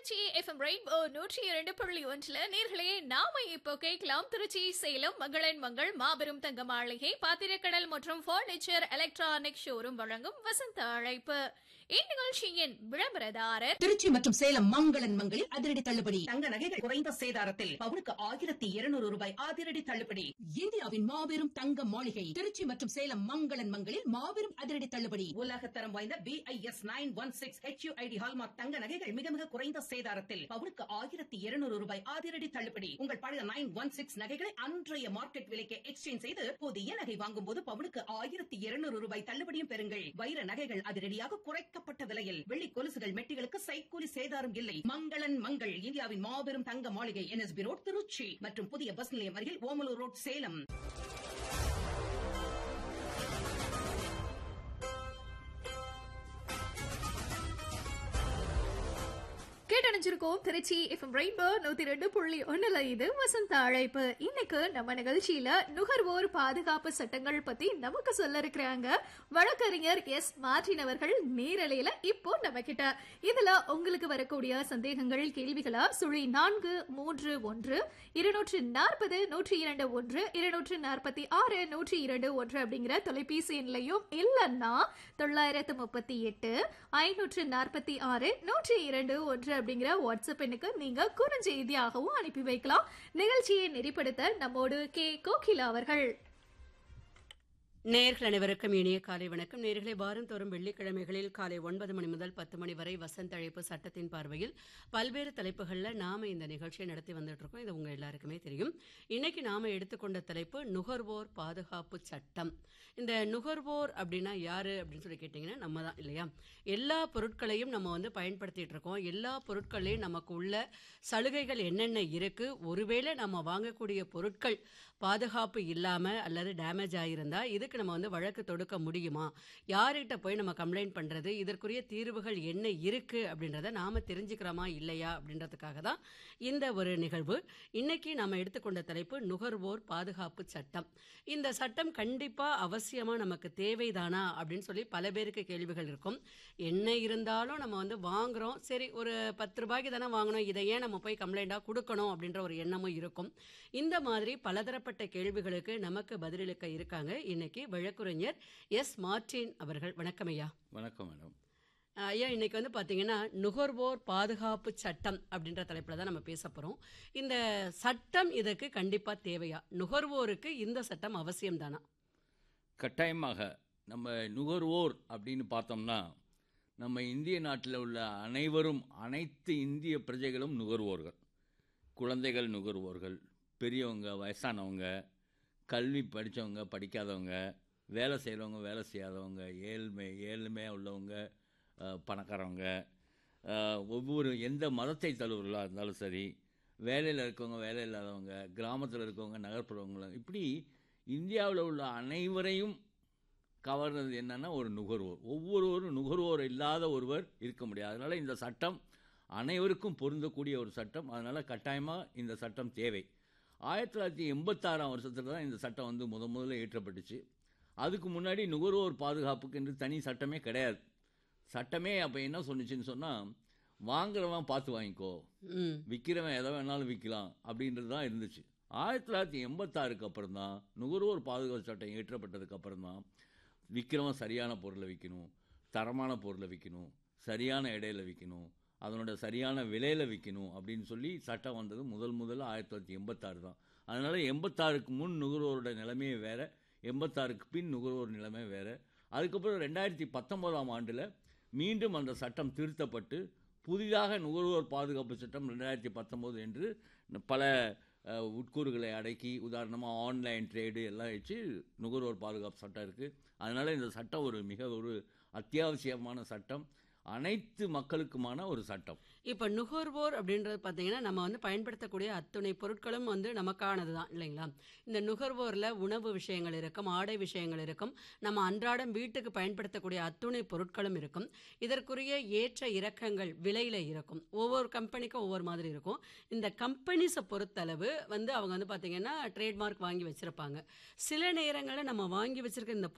Trichy FM rainbow நூற்றி இரண்டு புள்ளி ஒன்றுல நேர்களே நாம இப்போ கேட்கலாம் திருச்சி சேலம் மங்களன் மங்கள் மாபெரும் தங்க மாளிகை பாத்திரக்கடல் மற்றும் பர்னிச்சர் எலக்ட்ரானிக் ஷோரூம் வழங்கும் வசந்த அழைப்பு இந்நிகழ்ச்சியின் விளம்பரதாரர் திருச்சி மற்றும் சேலம் மங்களன் மங்களில் அதிரடி தள்ளுபடி தங்க நகைகள் குறைந்த சேதாரத்தில் பவுனுக்கு ஆயிரத்தி இருநூறு ரூபாய் அதிரடி தள்ளுபடி இந்தியாவின் மாபெரும் தங்க மாளிகை திருச்சி மற்றும் சேலம் மங்களன் மங்களில் மாபெரும் அதிரடி தள்ளுபடி உலகத்தரம் வாய்ந்த BIS nine one six HUID hallmark தங்க நகைகள் மிக மிக குறைந்த சேதாரத்தில் பவுனுக்கு ஆயிரத்தி இருநூறு ரூபாய் அதிரடி தள்ளுபடி உங்கள் பழைய நைன் ஒன் சிக்ஸ் நகைகளை அன்றைய மார்க்கெட் விலைக்கு எக்ஸ்சேஞ்ச் செய்து புதிய நகை வாங்கும் போது பவுனுக்கு ஆயிரத்தி இருநூறு ரூபாய் தள்ளுபடியும் பெறுங்கள் வைர நகைகள் அதிரடியாக குறைக்கப்பட்ட விலையில் வெள்ளி கொலுசுகள் மெட்டிகளுக்கு சைக்கூலி சேதாரம் இல்லை மங்களன் மங்கள் இந்தியாவின் மாபெரும் தங்க மாளிகை என்எஸ்பி ரோட் திருச்சி மற்றும் புதிய பஸ் நிலையம் அருகில் ஓமலூர் ரோட் சேலம் கேட்டணிச்சிருக்கோம் திருச்சி எஃப்எம் ரெயின்போ நூத்தி ரெண்டு புள்ளி ஒண்ணுல இது வசந்த அழைப்பு இன்னைக்கு நம்ம நிகழ்ச்சியில நுகர்வோர் பாதுகாப்பு சட்டங்கள் பத்தி நமக்கு சொல்ல இருக்கிறாங்க வழக்கறிஞர் எஸ் மார்டின் அவர்கள் நேரலையில இப்போ நம்ம கிட்ட இதுல உங்களுக்கு வரக்கூடிய சந்தேகங்கள் கேள்விகளா சுழி நான்கு மூன்று ஒன்று இருநூற்று நாற்பது நூற்றி இரண்டு ஒன்று இருநூற்று நாற்பத்தி ஆறு நூற்றி இரண்டு ஒன்று அப்படிங்கிற தொலைபேசி எண்லையும் இல்லைன்னா தொள்ளாயிரத்து முப்பத்தி எட்டு ஐநூற்று நாற்பத்தி ஆறு நூற்றி இரண்டு ஒன்று அப்படிங்கிற வாட்ஸ்அப் எண்ணுக்கு நீங்க குறுஞ்செய்தியாகவும் அனுப்பி வைக்கலாம் நிகழ்ச்சியை நெறிப்படுத்த நம்மோடு கே கோகிலா அவர்கள் நேர்கள் அனைவருக்கும் இனிய காலை வணக்கம் நேர்களை வாரந்தோறும் வெள்ளிக்கிழமைகளில் காலை ஒன்பது மணி முதல் பத்து மணி வரை வசந்த அழைப்பு சட்டத்தின் பார்வையில் பல்வேறு தலைப்புகளில் நாம இந்த நிகழ்ச்சியை நடத்தி வந்துட்டு இருக்கோம் இது உங்க எல்லாருக்குமே தெரியும் இன்னைக்கு நாம எடுத்துக்கொண்ட தலைப்பு நுகர்வோர் பாதுகாப்பு சட்டம் இந்த நுகர்வோர் அப்படின்னா யாரு அப்படின்னு சொல்லி கேட்டீங்கன்னா நம்ம தான் இல்லையா எல்லா பொருட்களையும் நம்ம வந்து பயன்படுத்திட்டு இருக்கோம் எல்லா பொருட்களையும் நமக்கு உள்ள சலுகைகள் என்னென்ன இருக்கு ஒருவேளை நம்ம வாங்கக்கூடிய பொருட்கள் பாதுகாப்பு இல்லாம அல்லது டேமேஜ் ஆயிருந்தா இதுக்கு நம்ம வந்து வழக்கு தொடுக்க முடியுமா யார்கிட்ட போய் நம்ம கம்ப்ளைண்ட் பண்றது இதற்குரிய தீர்வுகள் என்ன இருக்கு அப்படின்றத நாம தெரிஞ்சுக்கிறோமா இல்லையா அப்படின்றதுக்காக தான் இந்த ஒரு நிகழ்வு இன்னைக்கு நாம எடுத்துக்கொண்ட தலைப்பு நுகர்வோர் பாதுகாப்பு சட்டம் இந்த சட்டம் கண்டிப்பா அவசியமா நமக்கு தேவைதானா அப்படின்னு சொல்லி பல பேருக்கு கேள்விகள் இருக்கும் என்ன இருந்தாலும் நம்ம வந்து வாங்குறோம் சரி ஒரு பத்து ரூபாய்க்கு தானே வாங்கணும் இதை ஏன் நம்ம போய் கம்ப்ளைண்டா கொடுக்கணும் அப்படின்ற ஒரு எண்ணமும் இருக்கும் இந்த மாதிரி பலதரப்பட்ட கேள்விகளுக்கு நமக்கு பதிலளிக்க இருக்காங்க இன்னைக்கு வழக்குரைஞர் எஸ் மார்டின் அவர்கள் வணக்கம் ஐயா வணக்கம் மேடம் அஹ் ஐயா இன்னைக்கு வந்து பாத்தீங்கன்னா நுகர்வோர் பாதுகாப்பு சட்டம் அப்படின்ற தலைப்புல தான் நம்ம பேச போறோம் இந்த சட்டம் இதற்கு கண்டிப்பா தேவையா நுகர்வோருக்கு இந்த சட்டம் அவசியம் தானா கட்டாயமாக நம்ம நுகர்வோர் அப்படின்னு பார்த்தோம்னா நம்ம இந்திய நாட்டில் உள்ள அனைவரும் அனைத்து இந்திய பிரஜைகளும் நுகர்வோர்கள் குழந்தைகள் நுகர்வோர்கள் பெரியவங்க வயசானவங்க கல்வி படித்தவங்க படிக்காதவங்க வேலை செய்கிறவங்க வேலை செய்யாதவங்க ஏழ்மை ஏழ்மையாக உள்ளவங்க அஹ், பணக்காரவங்க அஹ், ஒவ்வொரு எந்த மதத்தை தழுவர்களாக இருந்தாலும் சரி வேலையில் இருக்கவங்க வேலை இல்லாதவங்க கிராமத்தில் இருக்கவங்க நகர்ப்புறவங்க இப்படி இந்தியாவில் உள்ள அனைவரையும் கவர்னது என்னன்னா ஒரு நுகர்வோர் ஒவ்வொருவரும் நுகர்வோர் இல்லாத ஒருவர் இருக்க முடியாது அதனால் இந்த சட்டம் அனைவருக்கும் பொருந்தக்கூடிய ஒரு சட்டம் அதனால் கட்டாயமாக இந்த சட்டம் தேவை ஆயிரத்தி தொள்ளாயிரத்தி எண்பத்தாறாம் வருஷத்தில் தான் இந்த சட்டம் வந்து முத முதல்ல இயற்றப்பட்டுச்சு அதுக்கு முன்னாடி நுகர்வோர் பாதுகாப்புக்கு என்று தனி சட்டமே கிடையாது சட்டமே அப்போ என்ன சொன்னுச்சுன்னு சொன்னால் வாங்குறவன் பார்த்து வாங்கிக்கோ ம் விற்கிறவன் எதை வேணாலும் விற்கலாம் அப்படின்றது தான் இருந்துச்சு ஆயிரத்தி தொள்ளாயிரத்தி எண்பத்தாறுக்கு அப்புறம் தான் நுகர்வோர் பாதுகாப்பு சட்டம் இயற்றப்பட்டதுக்கு அப்புறம் தான் விற்கிறவன் சரியான பொருளை விற்கணும் தரமான பொருளை விற்கணும் சரியான இடையில விற்கணும் அதனோட சரியான விலையில் விற்கணும் அப்படின்னு சொல்லி சட்டம் வந்தது முதல் முதல்ல ஆயிரத்தி தொள்ளாயிரத்தி எண்பத்தாறு தான் அதனால் எண்பத்தாறுக்கு முன் நுகர்வோரோட நிலைமையே வேறு எண்பத்தாறுக்கு பின் நுகர்வோர் நிலைமை வேறு அதுக்கப்புறம் ரெண்டாயிரத்தி பத்தொம்போதாம் ஆண்டில் மீண்டும் அந்த சட்டம் திருத்தப்பட்டு புதிதாக நுகர்வோர் பாதுகாப்பு சட்டம் ரெண்டாயிரத்தி பத்தொம்போது என்று பல அஹ், உட்கூறுகளை அடக்கி உதாரணமாக ஆன்லைன் ட்ரேடு எல்லாம் வச்சு நுகர்வோர் பாதுகாப்பு சட்டம் இருக்குது அதனால் இந்த சட்டம் ஒரு மிக ஒரு அத்தியாவசியமான சட்டம் அனைத்து மக்களுக்குமான ஒரு சட்டம் இப்ப நுகர்வோர் அப்படின்றது பாத்தீங்கன்னா நம்ம வந்து பயன்படுத்தக்கூடிய அத்துணை பொருட்களும் வந்து நமக்கானது தான் இல்லைங்களா இந்த நுகர்வோர்ல உணவு விஷயங்கள் இருக்கும் ஆடை விஷயங்கள் இருக்கும் நம்ம அன்றாடம் வீட்டுக்கு பயன்படுத்தக்கூடிய அத்துணை பொருட்களும் இருக்கும் இதற்குரிய ஏற்ற இறக்கங்கள் விலையில இருக்கும் ஒவ்வொரு கம்பெனிக்கும் ஒவ்வொரு மாதிரி இருக்கும் இந்த கம்பெனிஸை பொறுத்தளவு வந்து அவங்க வந்து பாத்தீங்கன்னா ட்ரேட்மார்க் வாங்கி வச்சிருப்பாங்க சில நேரங்களில் நம்ம வாங்கி வச்சிருக்க இந்த